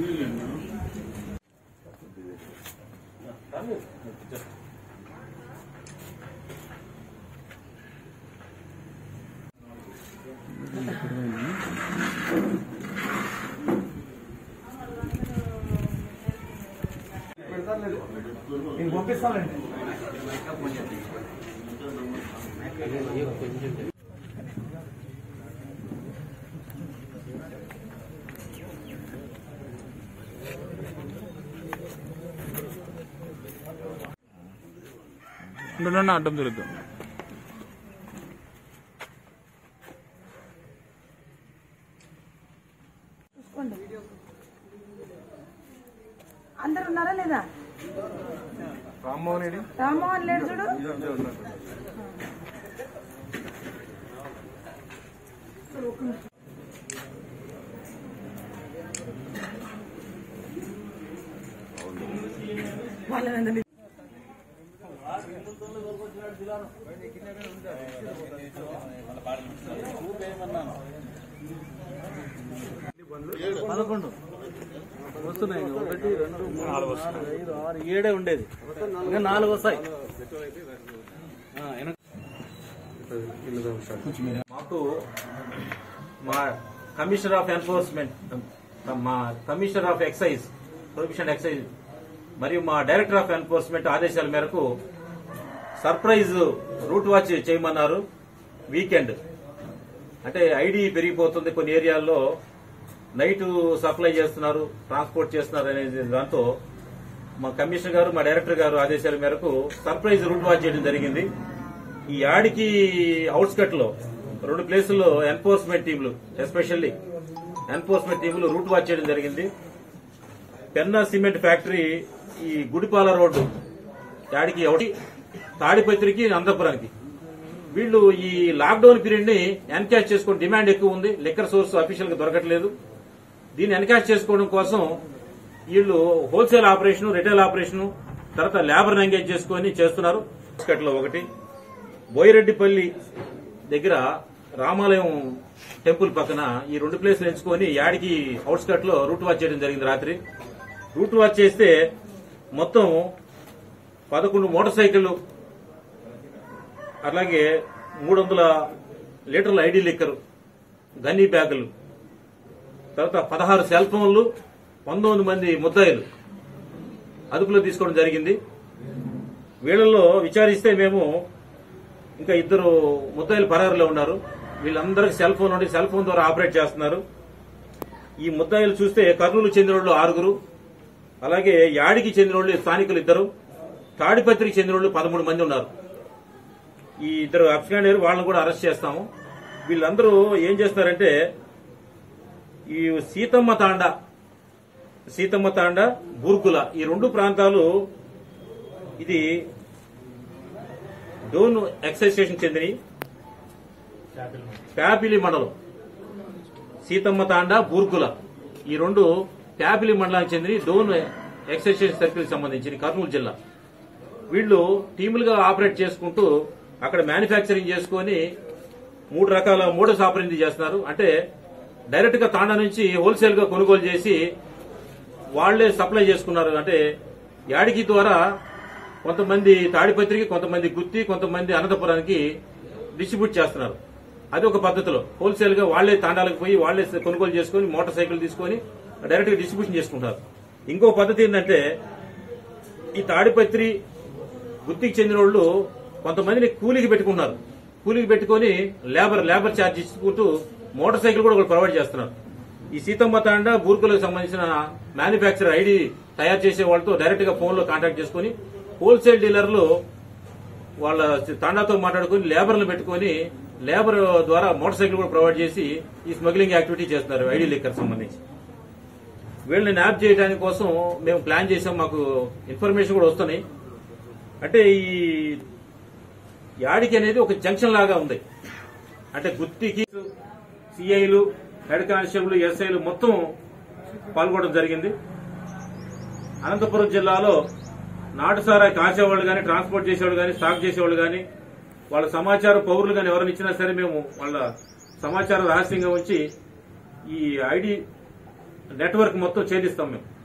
నేను పంపిస్తానండి ఉండున్నా అడ్డం తిరుగుతాం చూసుకోండి అందరు ఉన్నారా లేదా రామ్మోహన్ రెడ్డి రామ్మోహన్ లేడు చూడు వాళ్ళని పదకొండు వస్తున్నాయి ఇంకా. ఒకటి రెండు మూడు నాలుగు ఐదు ఆరు ఏడే ఉండేది ఇంకా నాలుగు వస్తాయి ఆ, వెనక- మాకు మా కమిషనర్ ఆఫ్ ఎన్ఫోర్స్మెంట్ మా commissioner of excise prohibition excise మరియు మా డైరెక్టర్ ఆఫ్ ఎన్ఫోర్స్మెంట్ ఆదేశాల మేరకు సర్ప్రైజ్ రూట్ వాచ్ చేయమన్నారు వీకెండ్ అంటే ఐడి పెరిగిపోతుంది కొన్ని ఏరియాల్లో నైట్ సప్లై చేస్తున్నారు ట్రాన్స్పోర్ట్ చేస్తున్నారు అనేది దాంతో మా కమిషనర్ గారు మా డైరెక్టర్ గారు ఆదేశాల మేరకు సర్ప్రైజ్ రూట్ వాచ్ చేయడం జరిగింది ఈ యాడికి అవుట్స్కట్ లో రెండు ప్లేసుల్లో ఎన్ఫోర్స్మెంట్ టీంలు ఎస్పెషల్లీ ఎన్ఫోర్స్మెంట్ టీంలు రూట్ వాచ్ చేయడం జరిగింది పెన్నా సిమెంట్ ఫ్యాక్టరీ ఈ గుడిపాల రోడ్డు యాడికి ఒకటి తాడిపత్రికి అనంతపురానికి వీళ్ళు ఈ లాక్డౌన్ పీరియడ్ ని ఎన్కాష్ చేసుకుని డిమాండ్ ఎక్కువ ఉంది లిక్కర్ సోర్స్ అఫీషియల్ గా దొరకట్లేదు దీన్ని ఎన్కాష్ చేసుకోవడం కోసం వీళ్ళు హోల్సేల్ ఆపరేషన్ రిటైల్ ఆపరేషన్ తర్వాత లేబర్ ఎంగేజ్ చేసుకుని చేస్తున్నారు లో ఒకటి బోయిరెడ్డిపల్లి దగ్గర రామాలయం టెంపుల్ పక్కన ఈ రెండు ప్లేసులు ఎంచుకొని యాడికి అవుట్స్కట్ లో రూట్ వాచ్ చేయడం జరిగింది రాత్రి రూట్ వాచ్ చేస్తే మొత్తం పదకొండు మోటార్ సైకిళ్లు అలాగే మూడు వందల లీటర్ల ఐడి లిక్కర్ గన్నీ బ్యాగులు తర్వాత పదహారు సెల్ ఫోన్లు పంతొమ్మిది మంది ముద్దాయిలు అదుపులో తీసుకోవడం జరిగింది వీళ్ళల్లో విచారిస్తే మేము ఇంకా ఇద్దరు ముద్దాయిలు పరారులో ఉన్నారు వీళ్ళందరికీ సెల్ ఫోన్ ఉండి సెల్ ఫోన్ ద్వారా ఆపరేట్ చేస్తున్నారు ఈ ముద్దాయిలు చూస్తే కర్నూలు చెందిన వాళ్ళు ఆరుగురు అలాగే యాడికి చెందిన వాళ్ళు స్థానికులు ఇద్దరు తాడిపత్రికి చెందిన వాళ్ళు పదమూడు మంది ఉన్నారు ఈ ఇద్దరు అబ్స్కాండ్ అయ్యారు వాళ్ళని కూడా అరెస్ట్ చేస్తాము వీళ్ళందరూ ఏం చేస్తారంటే ఈ సీతమ్మ తాండ సీతమ్మ తాండ బూర్గుల ఈ రెండు ప్రాంతాలు ఇది డోన్ ఎక్సైజ్ స్టేషన్ చెందినవి ప్యాపిలి మండలం సీతమ్మ తాండ బూర్గుల ఈ రెండు ప్యాపిలి మండలానికి చెందిన డోన్ ఎక్సైజ్ స్టేషన్ సర్కిల్ సంబంధించి కర్నూలు జిల్లా వీళ్ళు టీములుగా ఆపరేట్ చేసుకుంటూ అక్కడ మ్యానుఫ్యాక్చరింగ్ చేసుకొని మూడు రకాల మోడల్స్ ఆపరేటింగ్ చేస్తున్నారు అంటే డైరెక్ట్ గా తాండా నుంచి హోల్సేల్ గా కొనుగోలు చేసి వాళ్లే సప్లై చేసుకున్నారు అంటే యాడికి ద్వారా కొంతమంది తాడిపత్రికి కొంతమంది గుత్తి కొంతమంది అనంతపురానికి డిస్ట్రిబ్యూట్ చేస్తున్నారు అది ఒక పద్ధతిలో హోల్సేల్ గా వాళ్లే తాండాలకు పోయి వాళ్లే కొనుగోలు చేసుకుని మోటార్ సైకిల్ తీసుకొని డైరెక్ట్ గా డిస్ట్రిబ్యూషన్ చేసుకుంటారు ఇంకో పద్ధతి ఏంటంటే ఈ తాడిపత్రి గుత్తికి చెందిన వాళ్ళు కొంతమందిని కూలీకి పెట్టుకున్నారు కూలీకి పెట్టుకొని లేబర్ లేబర్ ఛార్జ్ ఇచ్చుకుంటూ మోటార్ సైకిల్ కూడా ఒకరు ప్రొవైడ్ చేస్తున్నారు ఈ సీతమ్మ తాండ బూర్కులకు సంబంధించిన మ్యానుఫ్యాక్చర్ ఐడి తయారు చేసే వాళ్ళతో డైరెక్ట్ గా ఫోన్ లో కాంటాక్ట్ చేసుకుని హోల్సేల్ డీలర్లు వాళ్ళ తాండాతో మాట్లాడుకుని లేబర్లు పెట్టుకుని లేబర్ ద్వారా మోటార్ సైకిల్ కూడా ప్రొవైడ్ చేసి ఈ స్మగ్లింగ్ యాక్టివిటీ చేస్తున్నారు ఐడి లిక్కర్ సంబంధించి వీళ్ళని న్యాప్ చేయడానికి కోసం మేము ప్లాన్ చేసాం మాకు ఇన్ఫర్మేషన్ కూడా వస్తున్నాయి అంటే ఈ యాడికి అనేది ఒక జంక్షన్ లాగా ఉంది అంటే గుత్తికి సిఐలు హెడ్ కానిస్టేబుల్ ఎస్ఐలు మొత్తం పాల్గొనడం జరిగింది అనంతపురం జిల్లాలో నాటుసారా కాసేవాళ్ళు కానీ ట్రాన్స్పోర్ట్ చేసేవాళ్ళు కానీ స్టాక్ చేసేవాళ్ళు కానీ వాళ్ళ సమాచారం పౌరులు కానీ ఎవరైనా ఇచ్చినా సరే మేము వాళ్ళ సమాచారం రహస్యంగా ఉంచి ఈ ఐడి నెట్వర్క్ మొత్తం ఛేదిస్తాం మేము